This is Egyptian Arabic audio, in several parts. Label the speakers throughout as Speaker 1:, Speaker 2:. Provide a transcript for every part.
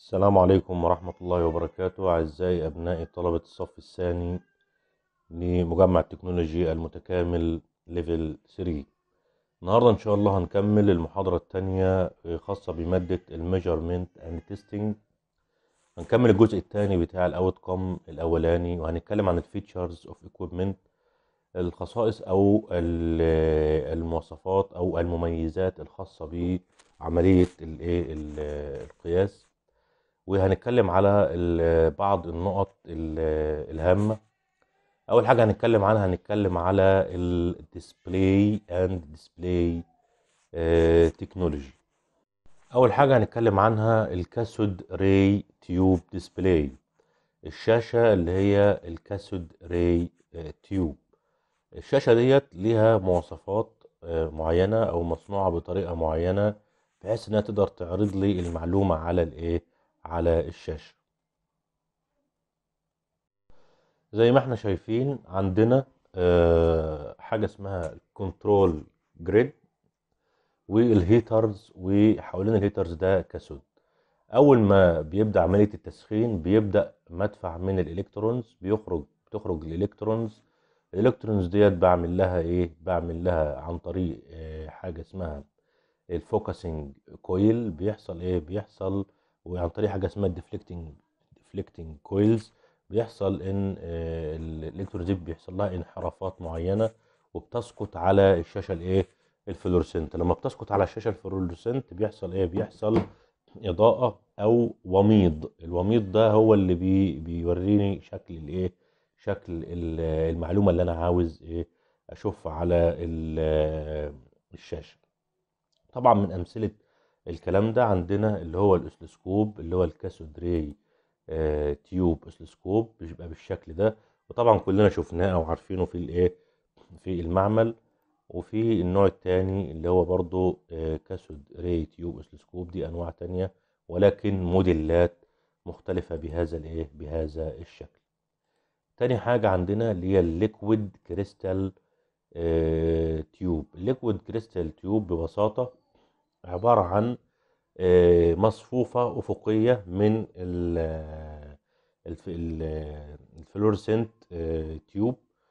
Speaker 1: السلام عليكم ورحمة الله وبركاته أعزائي أبناء طلبة الصف الثاني لمجمع التكنولوجي المتكامل ليفل 3 النهاردة إن شاء الله هنكمل المحاضرة التانية خاصة بمادة الميجرمنت اند تيستنج هنكمل الجزء الثاني بتاع الاوتكم الأولاني وهنتكلم عن الفيتشرز اوف ايكويبمنت الخصائص أو ال- المواصفات أو المميزات الخاصة بعملية الإيه ال- القياس وهنتكلم على ال- بعض النقط ال- الهامة أول حاجة هنتكلم عنها هنتكلم على الديسبلاي اند ديسبلاي تكنولوجي أول حاجة هنتكلم عنها الكاثود راي تيوب ديسبلاي الشاشة اللي هي الكاثود راي تيوب الشاشة ديت ليها مواصفات آه، معينة أو مصنوعة بطريقة معينة بحيث إنها تقدر تعرض لي المعلومة على الإيه على الشاشة زي ما احنا شايفين عندنا آه، حاجة اسمها كنترول جريد والهيترز وحوالين الهيترز ده كاثود اول ما بيبدا عمليه التسخين بيبدا مدفع من الالكترونز بيخرج بتخرج الالكترونز الالكترونز ديت بعمل لها ايه بعمل لها عن طريق آه، حاجه اسمها الفوكسنج كويل بيحصل ايه بيحصل وعن طريق حاجه اسمها الديفليكتنج ديفليكتنج كويلز بيحصل ان آه، الالكترونز دي بيحصل لها انحرافات معينه وبتسقط على الشاشه الايه الفلورسنت لما بتسقط على الشاشه الفلورسنت بيحصل ايه بيحصل اضاءه او وميض الوميض ده هو اللي بي بيوريني شكل الايه شكل ال- المعلومه اللي انا عاوز ايه اشوفها على ال- الشاشه طبعا من امثله الكلام ده عندنا اللي هو الاسلسكوب اللي هو الكاثود راي آه، تيوب اسلسكوب بيبقى بالشكل ده وطبعا كلنا شفناه او عارفينه في الايه في المعمل وفي النوع التاني اللي هو برضو آه، كاثود راي تيوب اسلسكوب دي انواع تانية ولكن موديلات مختلفة بهذا الايه بهذا الشكل تاني حاجة عندنا اللي هي الليكويد كريستال تيوب الليكويد كريستال تيوب ببساطة عبارة عن آه، مصفوفة أفقية من ال- الف- ال- الفلورسنت آه، تيوب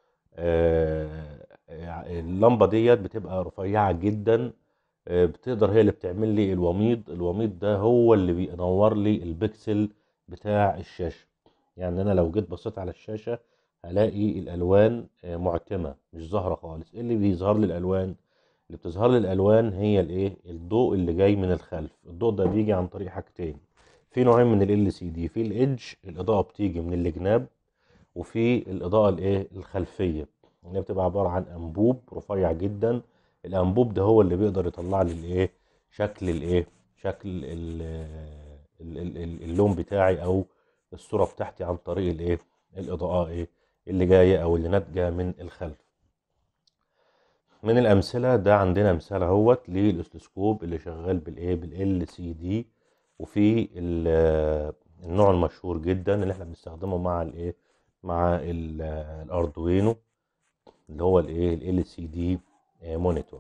Speaker 1: آه، اللمبة ديت بتبقى رفيعة جدا آه، بتقدر هي اللي بتعمل لي الوميض الوميض ده هو اللي بينور لي البكسل بتاع الشاشة يعني أنا لو جيت بصيت على الشاشة هلاقي الألوان آه، معتمة مش ظاهرة خالص إيه اللي بيظهر لي الألوان اللي بتظهر لي الألوان هي الإيه الضوء اللي جاي من الخلف الضوء ده بيجي عن طريق حاجتين في نوعين من ال LCD في الإيدج الإضاءة بتيجي من الجناب وفي الإضاءة الإيه الخلفية اللي بتبقى عبارة عن أنبوب رفيع جدا الأنبوب ده هو اللي بيقدر يطلع لي الإيه شكل الإيه شكل ال- ال- ال- ال- اللون بتاعي أو الصورة بتاعتي عن طريق الإيه الإضاءة إيه اللي جاية أو اللي ناتجة من الخلف من الأمثلة ده عندنا مثال اهوت للأسلسكوب اللي شغال بالإيه بال LCD وفي ال- النوع المشهور جدا اللي احنا بنستخدمه مع الإيه مع ال- الأردوينو اللي هو الإيه ال LCD مونيتور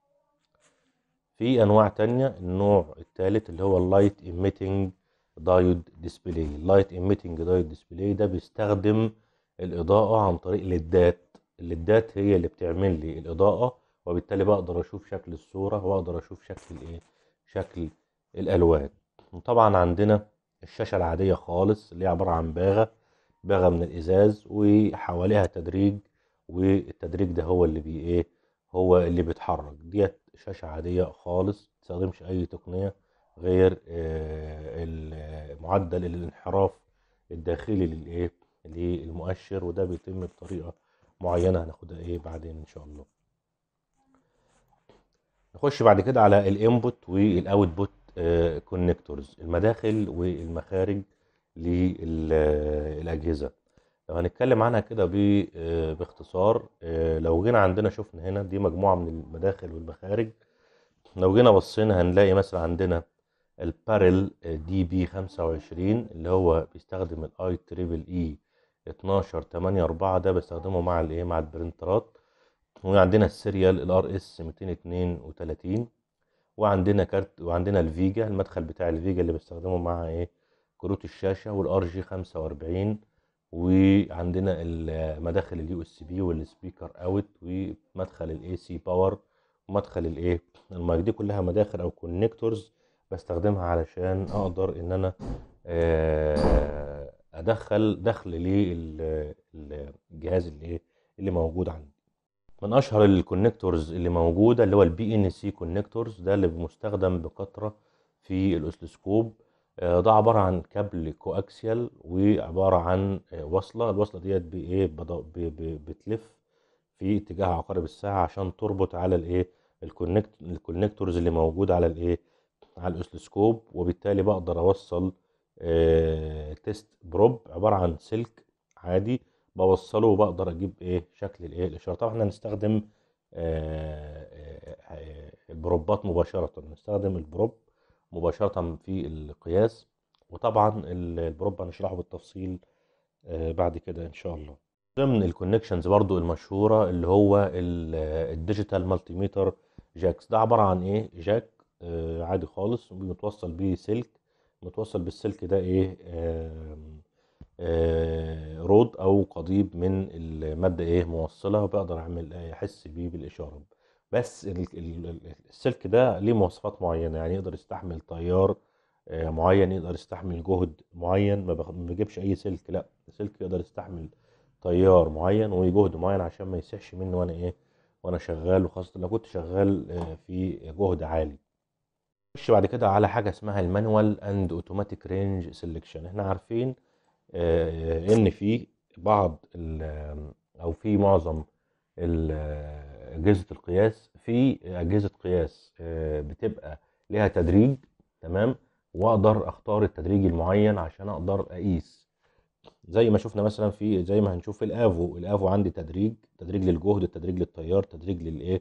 Speaker 1: في أنواع تانية النوع الثالث اللي هو اللايت ايميتنج دايود ديسبلاي اللايت ايميتنج دايود ديسبلاي ده بيستخدم الإضاءة عن طريق الليدات الليدات هي اللي بتعمل لي الإضاءة وبالتالي بقدر أشوف شكل الصورة وأقدر أشوف شكل الإيه شكل الألوان وطبعا عندنا الشاشة العادية خالص اللي هي عبارة عن باغة باغة من الإزاز وحواليها تدريج والتدريج ده هو اللي بي إيه هو اللي بيتحرك ديت شاشة عادية خالص متستخدمش أي تقنية غير آه، ال- معدل الانحراف الداخلي للإيه للمؤشر وده بيتم بطريقة معينة هناخدها إيه بعدين إن شاء الله نخش بعد كده على الانبوت والاوتبوت كونكتورز المداخل والمخارج للاجهزه لو هنتكلم عنها كده ب- آه، باختصار آه، لو جينا عندنا شفنا هنا دي مجموعه من المداخل والمخارج لو جينا بصينا هنلاقي مثلا عندنا البارل دي بي 25 اللي هو بيستخدم الاي تريبل اي 12 8 4 ده بستخدمه مع الايه مع البرنترات وعندنا السيريال الار اس 232 وعندنا كارت وعندنا الفيجا المدخل بتاع الفيجا اللي بستخدمه مع ايه كروت الشاشه والار جي 45 وعندنا ال- مداخل اليو اس بي والسبيكر اوت ومدخل الاي سي باور ومدخل الايه المايك دي كلها مداخل او كونكتورز بستخدمها علشان اقدر ان انا آه، ادخل دخل للجهاز اللي ايه اللي موجود عندي من اشهر الكونكتورز اللي موجوده اللي هو البي ان سي كونكتورز ده اللي مستخدم بكثره في الاوسلوسكوب آه، ده عباره عن كابل كواكسيال وعباره عن آه، وصله الوصله ديت بايه بض- ب- ب- بتلف في اتجاه عقارب الساعه عشان تربط على الايه الكونكت الكونكتورز اللي موجوده على الايه على الاوسلوسكوب وبالتالي بقدر اوصل آه، تيست بروب عباره عن سلك عادي بوصله وبقدر اجيب ايه شكل الايه الاشاره طبعا احنا هنستخدم آه، آه، آه، البروبات مباشره نستخدم البروب مباشره في القياس وطبعا ال- البروب هنشرحه بالتفصيل آه، بعد كده ان شاء الله ضمن الكونكشنز برضو المشهوره اللي هو ال- الديجيتال مالتيميتر جاكس ده عباره عن ايه جاك آه، عادي خالص متوصل بيه سلك متوصل بالسلك ده ايه آم، آه، رود او قضيب من الماده ايه موصله وبقدر اعمل إيه؟ احس بيه بالاشاره بس ال- ال- ال- السلك ده ليه مواصفات معينه يعني يقدر يستحمل تيار آه، معين يقدر يستحمل جهد معين ما بخ- ما بجيبش اي سلك لا السلك يقدر يستحمل تيار معين وجهد معين عشان ما يسيحش مني وانا ايه وانا شغال وخاصه لو كنت شغال آه، في جهد عالي نخش بعد كده على حاجه اسمها المانوال اند اوتوماتيك رينج سيلكشن احنا عارفين آه، ان في بعض ال- او في معظم ال- اجهزه القياس في اجهزه قياس آه، بتبقى ليها تدريج تمام واقدر اختار التدريج المعين عشان اقدر اقيس زي ما شفنا مثلا في زي ما هنشوف في الافو الافو عندي تدريج تدريج للجهد تدريج للتيار تدريج للايه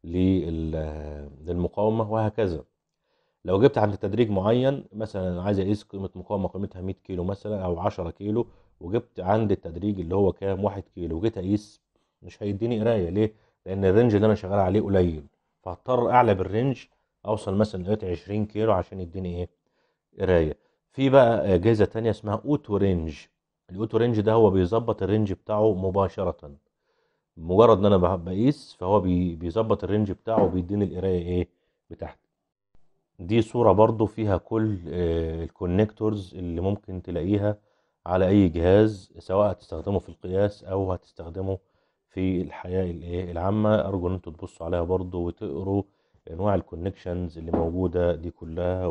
Speaker 1: لل- للمقاومه وهكذا لو جبت عند تدريج معين مثلا انا عايز اقيس قيمه مقاومه قيمتها 100 كيلو مثلا او 10 كيلو وجبت عند التدريج اللي هو كام 1 كيلو وجيت اقيس مش هيديني قرايه ليه لان الرينج اللي انا شغال عليه قليل فهضطر اعلى بالرينج اوصل مثلا لغايه 20 كيلو عشان يديني ايه قرايه في بقى اجهزه تانية اسمها اوتو رينج الاوتو رينج ده هو بيظبط الرينج بتاعه مباشره مجرد ان انا ب- بقيس فهو بي- بيظبط الرينج بتاعه وبيديني القرايه ايه بتاعتي دي صورة برضو فيها كل الكونكتورز اللي ممكن تلاقيها على أي جهاز سواء هتستخدمه في القياس أو هتستخدمه في الحياة الإيه العامة أرجو إن انتوا تبصوا عليها برضو وتقروا أنواع الكونكشنز اللي موجودة دي كلها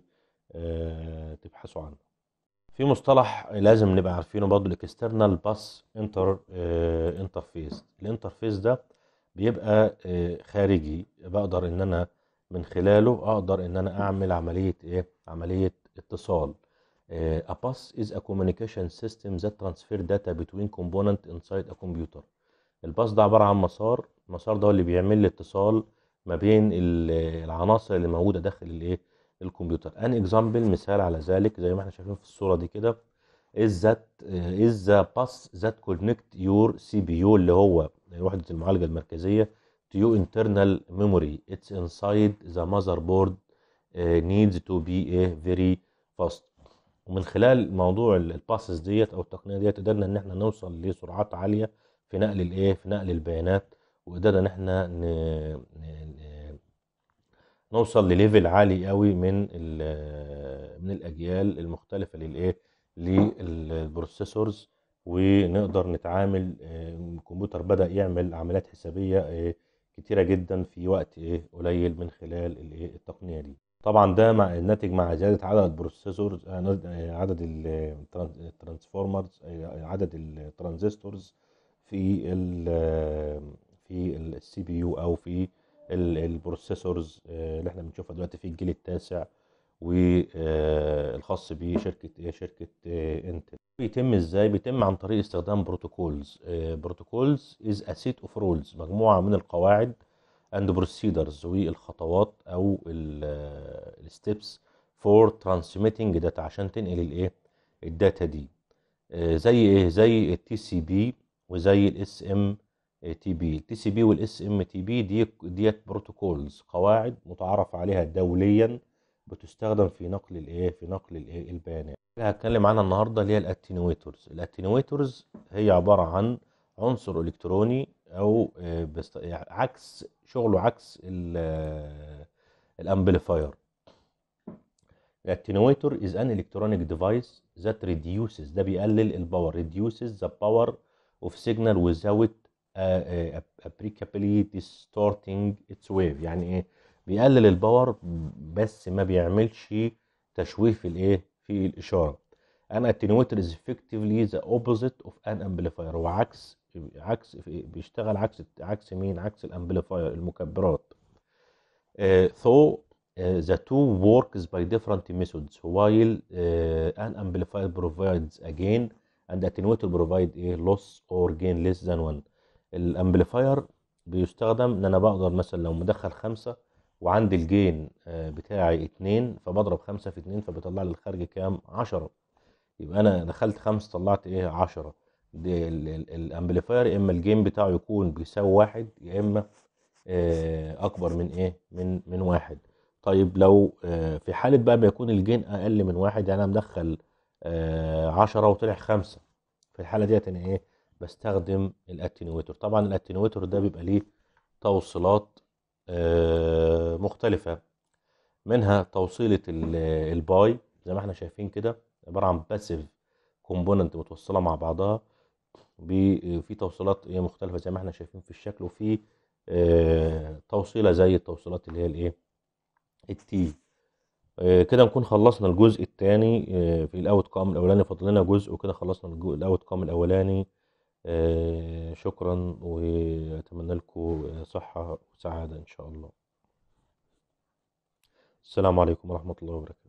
Speaker 1: وتبحثوا عنها في مصطلح لازم نبقى عارفينه برضو الاكسترنال باس انتر انترفيس الانترفيس ده بيبقى آه، خارجي بقدر ان انا من خلاله اقدر ان انا اعمل عمليه ايه عمليه اتصال آه، a bus is a communication system that transfer data between component inside a computer الباص ده عباره عن مسار المسار ده هو اللي بيعمل لي اتصال ما بين ال- العناصر اللي موجوده داخل الايه الكمبيوتر ان اكزامبل مثال على ذلك زي ما احنا شايفين في الصوره دي كده is that is the bus that connect your CPU اللي هو وحدة المعالجة المركزية to your internal memory it's inside the motherboard uh, needs to be a very fast ومن خلال موضوع الباسز ديت او التقنيه ديت قدرنا ان احنا نوصل لسرعات عاليه في نقل الايه في نقل البيانات وقدرنا ان احنا ن... ن... ن... نوصل لليفل عالي قوي من ال- من الاجيال المختلفه للايه للبروسيسورز ونقدر نتعامل آه، الكمبيوتر بدأ يعمل عمليات حسابيه آه، كتيره جدا في وقت ايه قليل من خلال الايه التقنيه دي طبعا ده مع الناتج مع زياده عدد البروسيسورز آه، عدد الترانسفورمرز عدد الترانزستورز في ال في السي بي يو او في ال- البروسيسورز آه، اللي احنا بنشوفها دلوقتي في الجيل التاسع والخاص بشركه ايه شركه آه، انتل بيتم ازاي بيتم عن طريق استخدام بروتوكولز بروتوكولز از ا سيت اوف رولز مجموعه من القواعد اند بروسيدرز والخطوات او الستبس فور ترانسميتنج داتا عشان تنقل الايه الداتا دي آه، زي ايه زي التي سي بي وزي الاس ام تي بي التي سي بي والاس ام تي بي دي ديت بروتوكولز قواعد متعارف عليها دوليا بتستخدم في نقل الايه في نقل الايه البيانات هتكلم عنها النهارده اللي هي الاتنيويتورز الاتنيويتورز هي عباره عن عنصر الكتروني او آه، بست... يعني عكس شغله عكس ال- آه، الامبليفاير الاتنيويتور is an electronic device that reduces ده بيقلل الباور reduces the power of signal without uh, uh, appreciably distorting its wave يعني ايه بيقلل الباور بس ما بيعملش تشويه في الايه في الاشاره an attenuator is effectively the opposite of an amplifier هو عكس عكس بيشتغل عكس عكس مين عكس الامبليفاير المكبرات Uh, though uh, the two works by different methods while uh, an amplifier provides a gain and attenuator provide a loss or gain less than one الامبليفاير بيستخدم ان انا بقدر مثلا لو مدخل خمسة وعندي الجين آه، بتاعي اتنين فبضرب خمسة في اتنين فبيطلع لي الخارج كام عشرة يبقى انا دخلت خمسة طلعت ايه عشرة دي ال- ال- الامبليفاير يا اما الجين بتاعه يكون بيساوي واحد يا اما آه، اكبر من ايه من من واحد طيب لو آه، في حالة بقى ما يكون الجين اقل من واحد يعني انا مدخل آه، عشرة وطلع خمسة في الحالة ديت انا ايه بستخدم الاتنيويتور طبعا الاتنيويتور ده بيبقى ليه توصيلات آه، مختلفة منها توصيلة ال- الباي زي ما احنا شايفين كده عبارة عن باسيف كومبوننت متوصلة مع بعضها بي- في توصيلات ايه مختلفة زي ما احنا شايفين في الشكل وفي آه، توصيلة زي التوصيلات اللي هي الايه التي آه، كده نكون خلصنا الجزء الثاني في الاوت كام الاولاني فاضل لنا جزء وكده خلصنا الاوت كام الاولاني آه، شكرا واتمنى لكم صحة وسعادة ان شاء الله السلام عليكم ورحمة الله وبركاته